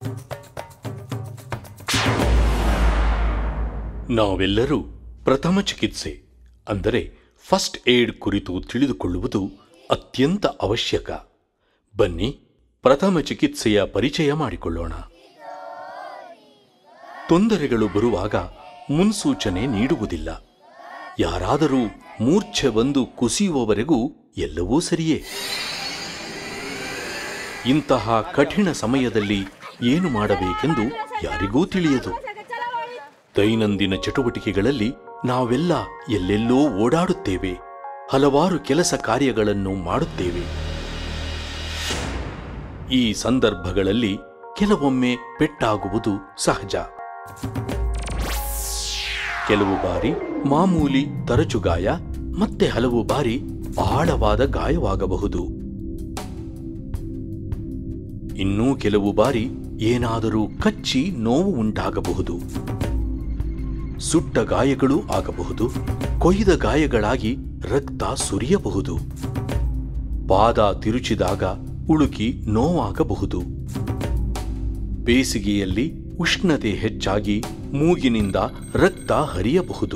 ನಾವೆಲ್ಲರೂ ಪ್ರಥಮ ಚಿಕಿತ್ಸೆ ಅಂದರೆ ಫಸ್ಟ್ ಏಡ್ ಕುರಿತು ತಿಳಿದುಕೊಳ್ಳುವುದು ಅತ್ಯಂತ ಅವಶ್ಯಕ ಬನ್ನಿ ಪ್ರಥಮ ಚಿಕಿತ್ಸೆಯ ಪರಿಚಯ ಮಾಡಿಕೊಳ್ಳೋಣ ತೊಂದರೆಗಳು ಬರುವಾಗ ಮುನ್ಸೂಚನೆ ನೀಡುವುದಿಲ್ಲ ಯಾರಾದರೂ ಮೂರ್ಛೆ ಬಂದು ಕುಸಿಯುವವರೆಗೂ ಎಲ್ಲವೂ ಸರಿಯೇ ಇಂತಹ ಕಠಿಣ ಸಮಯದಲ್ಲಿ ಏನು ಮಾಡಬೇಕೆಂದು ಯಾರಿಗೂ ತಿಳಿಯದು ದೈನಂದಿನ ಚಟುವಟಿಕೆಗಳಲ್ಲಿ ನಾವೆಲ್ಲ ಎಲ್ಲೆಲ್ಲೋ ಓಡಾಡುತ್ತೇವೆ ಹಲವಾರು ಕೆಲಸ ಕಾರ್ಯಗಳನ್ನು ಮಾಡುತ್ತೇವೆ ಈ ಸಂದರ್ಭಗಳಲ್ಲಿ ಕೆಲವೊಮ್ಮೆ ಪೆಟ್ಟಾಗುವುದು ಸಹಜ ಕೆಲವು ಬಾರಿ ಮಾಮೂಲಿ ತರಚು ಗಾಯ ಮತ್ತೆ ಹಲವು ಬಾರಿ ಆಳವಾದ ಗಾಯವಾಗಬಹುದು ಇನ್ನೂ ಕೆಲವು ಬಾರಿ ಏನಾದರೂ ಕಚ್ಚಿ ನೋವು ಉಂಟಾಗಬಹುದು ಸುಟ್ಟ ಗಾಯಗಳೂ ಆಗಬಹುದು ಕೊಯ್ದ ಗಾಯಗಳಾಗಿ ರಕ್ತ ಸುರಿಯಬಹುದು ಪಾದ ತಿರುಚಿದಾಗ ಉಳುಕಿ ನೋವಾಗಬಹುದು ಬೇಸಿಗೆಯಲ್ಲಿ ಉಷ್ಣತೆ ಹೆಚ್ಚಾಗಿ ಮೂಗಿನಿಂದ ರಕ್ತ ಹರಿಯಬಹುದು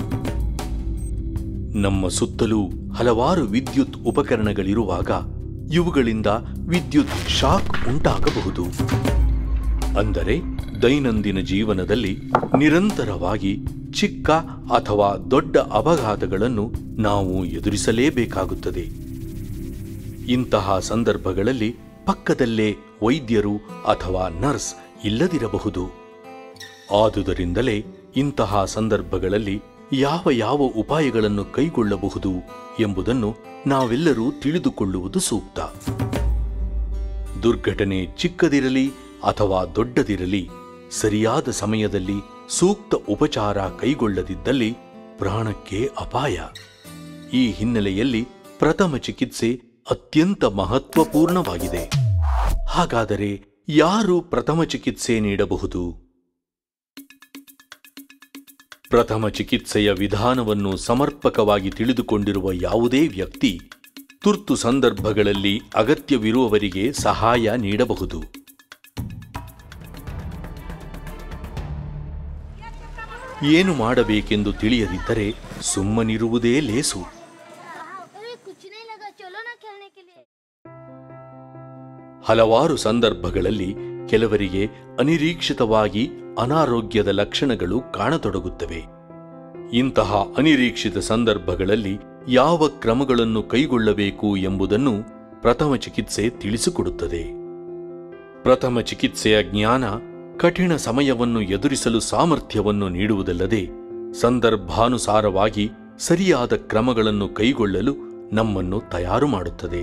ನಮ್ಮ ಸುತ್ತಲೂ ಹಲವಾರು ವಿದ್ಯುತ್ ಉಪಕರಣಗಳಿರುವಾಗ ಇವುಗಳಿಂದ ವಿದ್ಯುತ್ ಶಾಕ್ ಉಂಟಾಗಬಹುದು ಅಂದರೆ ದೈನಂದಿನ ಜೀವನದಲ್ಲಿ ನಿರಂತರವಾಗಿ ಚಿಕ್ಕ ಅಥವಾ ದೊಡ್ಡ ಅಪಘಾತಗಳನ್ನು ನಾವು ಎದುರಿಸಲೇಬೇಕಾಗುತ್ತದೆ ಇಂತಹ ಸಂದರ್ಭಗಳಲ್ಲಿ ಪಕ್ಕದಲ್ಲೇ ವೈದ್ಯರು ಅಥವಾ ನರ್ಸ್ ಇಲ್ಲದಿರಬಹುದು ಆದುದರಿಂದಲೇ ಇಂತಹ ಸಂದರ್ಭಗಳಲ್ಲಿ ಯಾವ ಯಾವ ಉಪಾಯಗಳನ್ನು ಕೈಗೊಳ್ಳಬಹುದು ಎಂಬುದನ್ನು ನಾವೆಲ್ಲರೂ ತಿಳಿದುಕೊಳ್ಳುವುದು ಸೂಕ್ತ ದುರ್ಘಟನೆ ಚಿಕ್ಕದಿರಲಿ ಅಥವಾ ದೊಡ್ಡದಿರಲಿ ಸರಿಯಾದ ಸಮಯದಲ್ಲಿ ಸೂಕ್ತ ಉಪಚಾರ ಕೈಗೊಳ್ಳದಿದ್ದಲ್ಲಿ ಪ್ರಾಣಕ್ಕೆ ಅಪಾಯ ಈ ಹಿನ್ನೆಲೆಯಲ್ಲಿ ಪ್ರಥಮ ಚಿಕಿತ್ಸೆ ಅತ್ಯಂತ ಮಹತ್ವಪೂರ್ಣವಾಗಿದೆ ಹಾಗಾದರೆ ಯಾರು ಪ್ರಥಮ ಚಿಕಿತ್ಸೆ ನೀಡಬಹುದು ಪ್ರಥಮ ಚಿಕಿತ್ಸೆಯ ವಿಧಾನವನ್ನು ಸಮರ್ಪಕವಾಗಿ ತಿಳಿದುಕೊಂಡಿರುವ ಯಾವುದೇ ವ್ಯಕ್ತಿ ತುರ್ತು ಸಂದರ್ಭಗಳಲ್ಲಿ ಅಗತ್ಯವಿರುವವರಿಗೆ ಸಹಾಯ ನೀಡಬಹುದು ಏನು ಮಾಡಬೇಕೆಂದು ತಿಳಿಯದಿದ್ದರೆ ಸುಮ್ಮನಿರುವುದೇ ಲೇಸು अरे कुछ नहीं लगा चलो ना खेलने के लिए ಹಲವಾರು ಸಂದರ್ಭಗಳಲ್ಲಿ ಕೆಲವರಿಗೆ ಅನಿರೀಕ್ಷಿತವಾಗಿ ಅನಾರೋಗ್ಯದ ಲಕ್ಷಣಗಳು ಕಾಣತೊಡಗುತ್ತವೆ ಇಂತಹ ಅನಿರೀಕ್ಷಿತ ಸಂದರ್ಭಗಳಲ್ಲಿ ಯಾವ ಕ್ರಮಗಳನ್ನು ಕೈಗೊಳ್ಳಬೇಕು ಎಂಬುದನ್ನು ಪ್ರಥಮ ಚಿಕಿತ್ಸೆ ತಿಳಿಸಿಕೊಡುತ್ತದೆ ಪ್ರಥಮ ಚಿಕಿತ್ಸೆಯ ಜ್ಞಾನ ಕಠಿಣ ಸಮಯವನ್ನು ಎದುರಿಸಲು ಸಾಮರ್ಥ್ಯವನ್ನು ನೀಡುವುದಲ್ಲದೆ ಸಂದರ್ಭಾನುಸಾರವಾಗಿ ಸರಿಯಾದ ಕ್ರಮಗಳನ್ನು ಕೈಗೊಳ್ಳಲು ನಮ್ಮನ್ನು ತಯಾರು ಮಾಡುತ್ತದೆ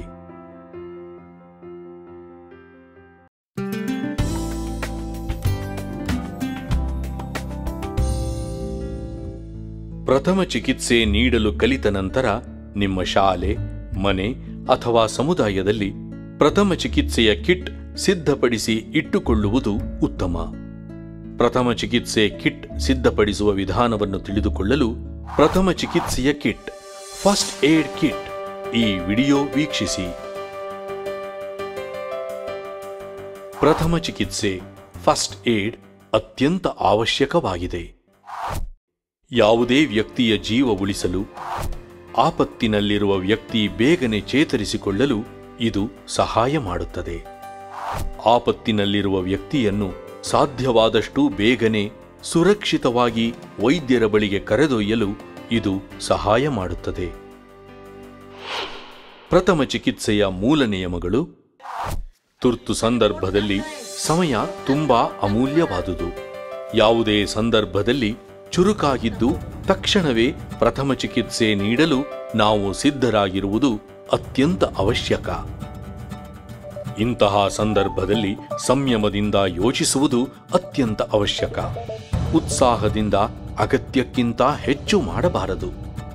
ಪ್ರಥಮ ಚಿಕಿತ್ಸೆ ನೀಡಲು ಕಲಿತ ನಂತರ ನಿಮ್ಮ ಶಾಲೆ ಮನೆ ಅಥವಾ ಸಮುದಾಯದಲ್ಲಿ ಪ್ರಥಮ ಚಿಕಿತ್ಸೆಯ ಕಿಟ್ ಸಿದ್ಧಪಡಿಸಿ ಇಟ್ಟುಕೊಳ್ಳುವುದು ಉತ್ತಮ ಪ್ರಥಮ ಚಿಕಿತ್ಸೆ ಕಿಟ್ ಸಿದ್ಧಪಡಿಸುವ ವಿಧಾನವನ್ನು ತಿಳಿದುಕೊಳ್ಳಲು ಪ್ರಥಮ ಚಿಕಿತ್ಸೆಯ ಕಿಟ್ ಫಸ್ಟ್ ಏಡ್ ಕಿಟ್ ಈ ವಿಡಿಯೋ ವೀಕ್ಷಿಸಿ ಪ್ರಥಮ ಚಿಕಿತ್ಸೆ ಫಸ್ಟ್ ಏಡ್ ಅತ್ಯಂತ ಅವಶ್ಯಕವಾಗಿದೆ ಯಾವುದೇ ವ್ಯಕ್ತಿಯ ಜೀವ ಉಳಿಸಲು ಆಪತ್ತಿನಲ್ಲಿರುವ ವ್ಯಕ್ತಿ ಬೇಗನೆ ಚೇತರಿಸಿಕೊಳ್ಳಲು ಇದು ಸಹಾಯ ಮಾಡುತ್ತದೆ ಆಪತ್ತಿನಲ್ಲಿರುವ ವ್ಯಕ್ತಿಯನ್ನು ಸಾಧ್ಯವಾದಷ್ಟು ಬೇಗನೆ ಸುರಕ್ಷಿತವಾಗಿ ವೈದ್ಯರ ಬಳಿಗೆ ಕರೆದೊಯ್ಯಲು ಇದು ಸಹಾಯ ಮಾಡುತ್ತದೆ ಪ್ರಥಮ ಚಿಕಿತ್ಸೆಯ ಮೂಲ ನಿಯಮಗಳು ತುರ್ತು ಸಂದರ್ಭದಲ್ಲಿ ಸಮಯ ತುಂಬಾ ಅಮೂಲ್ಯವಾದುದು ಯಾವುದೇ ಸಂದರ್ಭದಲ್ಲಿ ಚುರುಕಾಗಿದ್ದು ತಕ್ಷಣವೇ ಪ್ರಥಮ ಚಿಕಿತ್ಸೆ ನೀಡಲು ನಾವು ಸಿದ್ಧರಾಗಿರುವುದು ಅತ್ಯಂತ ಅವಶ್ಯಕ ಇಂತಹ ಸಂದರ್ಭದಲ್ಲಿ ಸಂಯಮದಿಂದ ಯೋಚಿಸುವುದು ಅತ್ಯಂತ ಅವಶ್ಯಕ ಉತ್ಸಾಹದಿಂದ ಅಗತ್ಯಕ್ಕಿಂತ ಹೆಚ್ಚು ಮಾಡಬಾರದು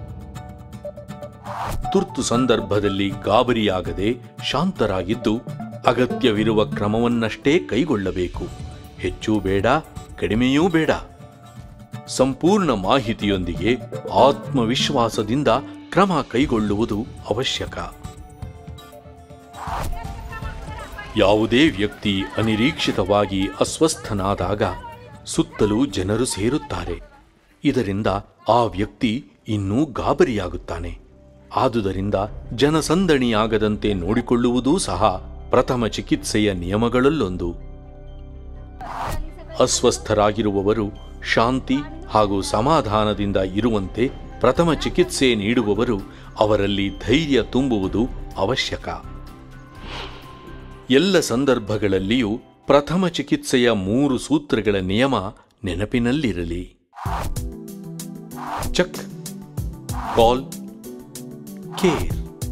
ತುರ್ತು ಸಂದರ್ಭದಲ್ಲಿ ಗಾಬರಿಯಾಗದೆ ಶಾಂತರಾಗಿದ್ದು ಅಗತ್ಯವಿರುವ ಕ್ರಮವನ್ನಷ್ಟೇ ಕೈಗೊಳ್ಳಬೇಕು ಹೆಚ್ಚೂ ಬೇಡ ಕಡಿಮೆಯೂ ಬೇಡ ಸಂಪೂರ್ಣ ಮಾಹಿತಿಯೊಂದಿಗೆ ಆತ್ಮವಿಶ್ವಾಸದಿಂದ ಕ್ರಮ ಕೈಗೊಳ್ಳುವುದು ಅವಶ್ಯಕ ಯಾವುದೇ ವ್ಯಕ್ತಿ ಅನಿರೀಕ್ಷಿತವಾಗಿ ಅಸ್ವಸ್ಥನಾದಾಗ ಸುತ್ತಲೂ ಜನರು ಸೇರುತ್ತಾರೆ ಇದರಿಂದ ಆ ವ್ಯಕ್ತಿ ಇನ್ನೂ ಗಾಬರಿಯಾಗುತ್ತಾನೆ ಆದುದರಿಂದ ಜನಸಂದಣಿಯಾಗದಂತೆ ನೋಡಿಕೊಳ್ಳುವುದೂ ಸಹ ಪ್ರಥಮ ಚಿಕಿತ್ಸೆಯ ನಿಯಮಗಳಲ್ಲೊಂದು ಅಸ್ವಸ್ಥರಾಗಿರುವವರು ಶಾಂತಿ ಹಾಗೂ ಸಮಾಧಾನದಿಂದ ಇರುವಂತೆ ಪ್ರಥಮ ಚಿಕಿತ್ಸೆ ನೀಡುವವರು ಅವರಲ್ಲಿ ಧೈರ್ಯ ತುಂಬುವುದು ಅವಶ್ಯಕ ಎಲ್ಲ ಸಂದರ್ಭಗಳಲ್ಲಿಯೂ ಪ್ರಥಮ ಚಿಕಿತ್ಸೆಯ ಮೂರು ಸೂತ್ರಗಳ ನಿಯಮ ನೆನಪಿನಲ್ಲಿರಲಿ ಚೆಕ್ ಕಾಲ್ ಕೇರ್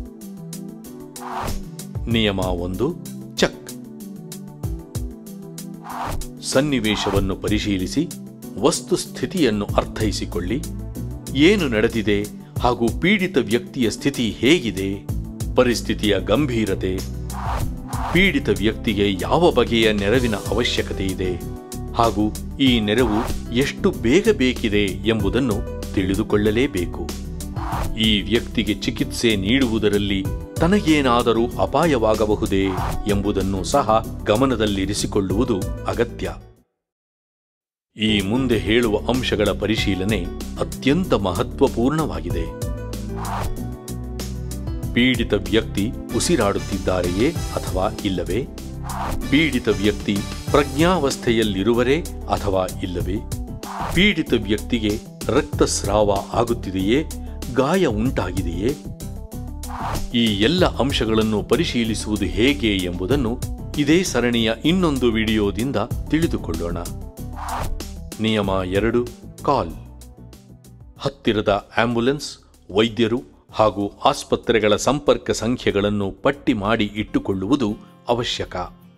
ನಿಯಮ ಒಂದು ಚೆಕ್ ಸನ್ನಿವೇಶವನ್ನು ಪರಿಶೀಲಿಸಿ ವಸ್ತುಸ್ಥಿತಿಯನ್ನು ಅರ್ಥೈಸಿಕೊಳ್ಳಿ ಏನು ನಡೆದಿದೆ ಹಾಗೂ ಪೀಡಿತ ವ್ಯಕ್ತಿಯ ಸ್ಥಿತಿ ಹೇಗಿದೆ ಪರಿಸ್ಥಿತಿಯ ಗಂಭೀರತೆ ಪೀಡಿತ ವ್ಯಕ್ತಿಗೆ ಯಾವ ಬಗೆಯ ನೆರವಿನ ಅವಶ್ಯಕತೆ ಇದೆ ಹಾಗೂ ಈ ನೆರವು ಎಷ್ಟು ಬೇಗ ಬೇಕಿದೆ ಎಂಬುದನ್ನು ತಿಳಿದುಕೊಳ್ಳಲೇಬೇಕು ಈ ವ್ಯಕ್ತಿಗೆ ಚಿಕಿತ್ಸೆ ನೀಡುವುದರಲ್ಲಿ ತನಗೇನಾದರೂ ಅಪಾಯವಾಗಬಹುದೇ ಎಂಬುದನ್ನು ಸಹ ಗಮನದಲ್ಲಿರಿಸಿಕೊಳ್ಳುವುದು ಅಗತ್ಯ ಈ ಮುಂದೆ ಹೇಳುವ ಅಂಶಗಳ ಪರಿಶೀಲನೆ ಅತ್ಯಂತ ಮಹತ್ವಪೂರ್ಣವಾಗಿದೆ ಪೀಡಿತ ವ್ಯಕ್ತಿ ಉಸಿರಾಡುತ್ತಿದ್ದಾರೆಯೇ ಅಥವಾ ಇಲ್ಲವೇ ಪೀಡಿತ ವ್ಯಕ್ತಿ ಪ್ರಜ್ಞಾವಸ್ಥೆಯಲ್ಲಿರುವರೇ ಅಥವಾ ಇಲ್ಲವೇ ಪೀಡಿತ ವ್ಯಕ್ತಿಗೆ ರಕ್ತಸ್ರಾವ ಆಗುತ್ತಿದೆಯೇ ಗಾಯ ಉಂಟಾಗಿದೆಯೇ ಈ ಎಲ್ಲ ಅಂಶಗಳನ್ನು ಪರಿಶೀಲಿಸುವುದು ಹೇಗೆ ಎಂಬುದನ್ನು ಇದೇ ಸರಣಿಯ ಇನ್ನೊಂದು ವಿಡಿಯೋದಿಂದ ತಿಳಿದುಕೊಳ್ಳೋಣ ನಿಯಮ ಎರಡು ಕಾಲ್ ಹತ್ತಿರದ ಆಂಬ್ಯುಲೆನ್ಸ್ ವೈದ್ಯರು ಹಾಗೂ ಆಸ್ಪತ್ರೆಗಳ ಸಂಪರ್ಕ ಸಂಖ್ಯೆಗಳನ್ನು ಪಟ್ಟಿ ಮಾಡಿ ಇಟ್ಟುಕೊಳ್ಳುವುದು ಅವಶ್ಯಕ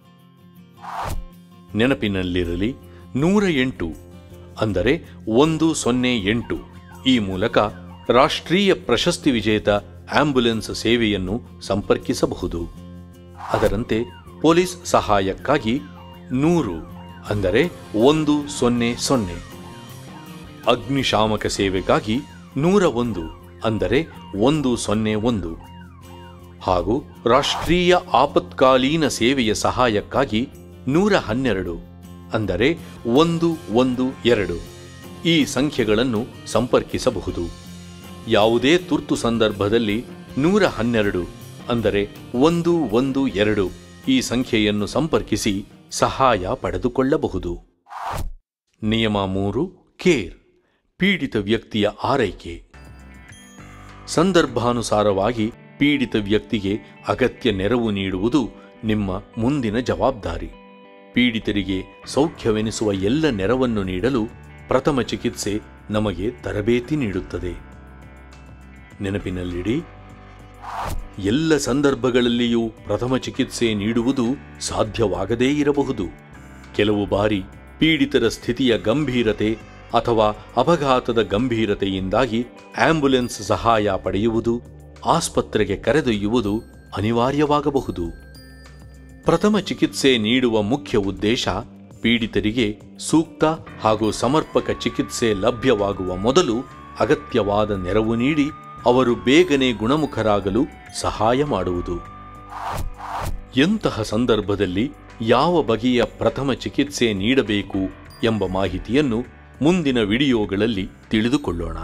ನೆನಪಿನಲ್ಲಿರಲಿ ನೂರ ಎಂಟು ಅಂದರೆ ಒಂದು ಸೊನ್ನೆ ಎಂಟು ಈ ಮೂಲಕ ರಾಷ್ಟ್ರೀಯ ಪ್ರಶಸ್ತಿ ವಿಜೇತ ಆಂಬ್ಯುಲೆನ್ಸ್ ಸೇವೆಯನ್ನು ಸಂಪರ್ಕಿಸಬಹುದು ಅದರಂತೆ ಪೊಲೀಸ್ ಸಹಾಯಕ್ಕಾಗಿ ನೂರು ಅಂದರೆ ಒಂದು ಸೊನ್ನೆ ಸೊನ್ನೆ ಅಗ್ನಿಶಾಮಕ ಸೇವೆಗಾಗಿ ನೂರ ಒಂದು ಅಂದರೆ ಒಂದು ಸೊನ್ನೆ ಒಂದು ಹಾಗೂ ರಾಷ್ಟ್ರೀಯ ಆಪತ್ಕಾಲೀನ ಸೇವೆಯ ಸಹಾಯಕ್ಕಾಗಿ ನೂರ ಹನ್ನೆರಡು ಅಂದರೆ ಒಂದು ಒಂದು ಎರಡು ಈ ಸಂಖ್ಯೆಗಳನ್ನು ಸಂಪರ್ಕಿಸಬಹುದು ಯಾವುದೇ ತುರ್ತು ಸಂದರ್ಭದಲ್ಲಿ ನೂರ ಹನ್ನೆರಡು ಅಂದರೆ ಒಂದು ಒಂದು ಎರಡು ಈ ಸಂಖ್ಯೆಯನ್ನು ಸಂಪರ್ಕಿಸಿ ಸಹಾಯ ಪಡೆದುಕೊಳ್ಳಬಹುದು ನಿಯಮ ಮೂರು ಕೇರ್ ಪೀಡಿತ ವ್ಯಕ್ತಿಯ ಆರೈಕೆ ಸಂದರ್ಭಾನುಸಾರವಾಗಿ ಪೀಡಿತ ವ್ಯಕ್ತಿಗೆ ಅಗತ್ಯ ನೆರವು ನೀಡುವುದು ನಿಮ್ಮ ಮುಂದಿನ ಜವಾಬ್ದಾರಿ ಪೀಡಿತರಿಗೆ ಸೌಖ್ಯವೆನಿಸುವ ಎಲ್ಲ ನೆರವನ್ನು ನೀಡಲು ಪ್ರಥಮ ಚಿಕಿತ್ಸೆ ನಮಗೆ ತರಬೇತಿ ನೀಡುತ್ತದೆ ನೆನಪಿನಲ್ಲಿಡಿ ಎಲ್ಲ ಸಂದರ್ಭಗಳಲ್ಲಿಯೂ ಪ್ರಥಮ ಚಿಕಿತ್ಸೆ ನೀಡುವುದು ಸಾಧ್ಯವಾಗದೇ ಇರಬಹುದು ಕೆಲವು ಬಾರಿ ಪೀಡಿತರ ಸ್ಥಿತಿಯ ಗಂಭೀರತೆ ಅಥವಾ ಅಪಘಾತದ ಗಂಭೀರತೆಯಿಂದಾಗಿ ಆಂಬ್ಯುಲೆನ್ಸ್ ಸಹಾಯ ಪಡೆಯುವುದು ಆಸ್ಪತ್ರೆಗೆ ಕರೆದೊಯ್ಯುವುದು ಅನಿವಾರ್ಯವಾಗಬಹುದು ಪ್ರಥಮ ಚಿಕಿತ್ಸೆ ನೀಡುವ ಮುಖ್ಯ ಉದ್ದೇಶ ಪೀಡಿತರಿಗೆ ಸೂಕ್ತ ಹಾಗೂ ಸಮರ್ಪಕ ಚಿಕಿತ್ಸೆ ಲಭ್ಯವಾಗುವ ಮೊದಲು ಅಗತ್ಯವಾದ ನೆರವು ನೀಡಿ ಅವರು ಬೇಗನೆ ಗುಣಮುಖರಾಗಲು ಸಹಾಯ ಮಾಡುವುದು ಎಂತಹ ಸಂದರ್ಭದಲ್ಲಿ ಯಾವ ಬಗೆಯ ಪ್ರಥಮ ಚಿಕಿತ್ಸೆ ನೀಡಬೇಕು ಎಂಬ ಮಾಹಿತಿಯನ್ನು ಮುಂದಿನ ವಿಡಿಯೋಗಳಲ್ಲಿ ತಿಳಿದುಕೊಳ್ಳೋಣ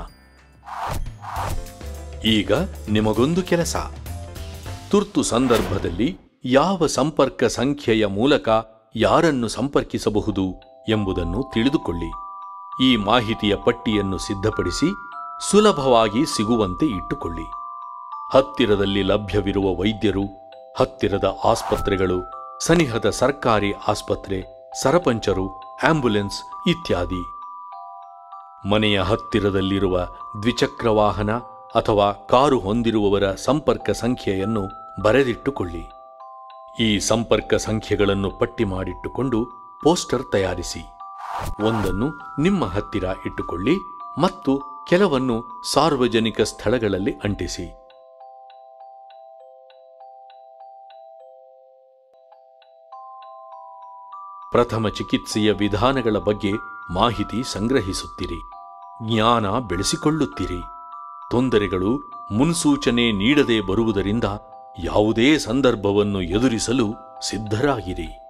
ಈಗ ನಿಮಗೊಂದು ಕೆಲಸ ತುರ್ತು ಸಂದರ್ಭದಲ್ಲಿ ಯಾವ ಸಂಪರ್ಕ ಸಂಖ್ಯೆಯ ಮೂಲಕ ಯಾರನ್ನು ಸಂಪರ್ಕಿಸಬಹುದು ಎಂಬುದನ್ನು ತಿಳಿದುಕೊಳ್ಳಿ ಈ ಮಾಹಿತಿಯ ಪಟ್ಟಿಯನ್ನು ಸಿದ್ಧಪಡಿಸಿ ಸುಲಭವಾಗಿ ಸಿಗುವಂತೆ ಇಟ್ಟುಕೊಳ್ಳಿ ಹತ್ತಿರದಲ್ಲಿ ಲಭ್ಯವಿರುವ ವೈದ್ಯರು ಹತ್ತಿರದ ಆಸ್ಪತ್ರೆಗಳು ಸನಿಹದ ಸರ್ಕಾರಿ ಆಸ್ಪತ್ರೆ ಸರಪಂಚರು ಆಂಬ್ಯುಲೆನ್ಸ್ ಇತ್ಯಾದಿ ಮನೆಯ ಹತ್ತಿರದಲ್ಲಿರುವ ದ್ವಿಚಕ್ರ ವಾಹನ ಅಥವಾ ಕಾರು ಹೊಂದಿರುವವರ ಸಂಪರ್ಕ ಸಂಖ್ಯೆಯನ್ನು ಬರೆದಿಟ್ಟುಕೊಳ್ಳಿ ಈ ಸಂಪರ್ಕ ಸಂಖ್ಯೆಗಳನ್ನು ಪಟ್ಟಿ ಮಾಡಿಟ್ಟುಕೊಂಡು ಪೋಸ್ಟರ್ ತಯಾರಿಸಿ ಒಂದನ್ನು ನಿಮ್ಮ ಹತ್ತಿರ ಇಟ್ಟುಕೊಳ್ಳಿ ಮತ್ತು ಕೆಲವನ್ನು ಸಾರ್ವಜನಿಕ ಸ್ಥಳಗಳಲ್ಲಿ ಅಂಟಿಸಿ ಪ್ರಥಮ ಚಿಕಿತ್ಸೆಯ ವಿಧಾನಗಳ ಬಗ್ಗೆ ಮಾಹಿತಿ ಸಂಗ್ರಹಿಸುತ್ತಿರಿ ಜ್ಞಾನ ಬೆಳೆಸಿಕೊಳ್ಳುತ್ತಿರಿ ತೊಂದರೆಗಳು ಮುನ್ಸೂಚನೆ ನೀಡದೆ ಬರುವುದರಿಂದ ಯಾವುದೇ ಸಂದರ್ಭವನ್ನು ಎದುರಿಸಲು ಸಿದ್ಧರಾಗಿರಿ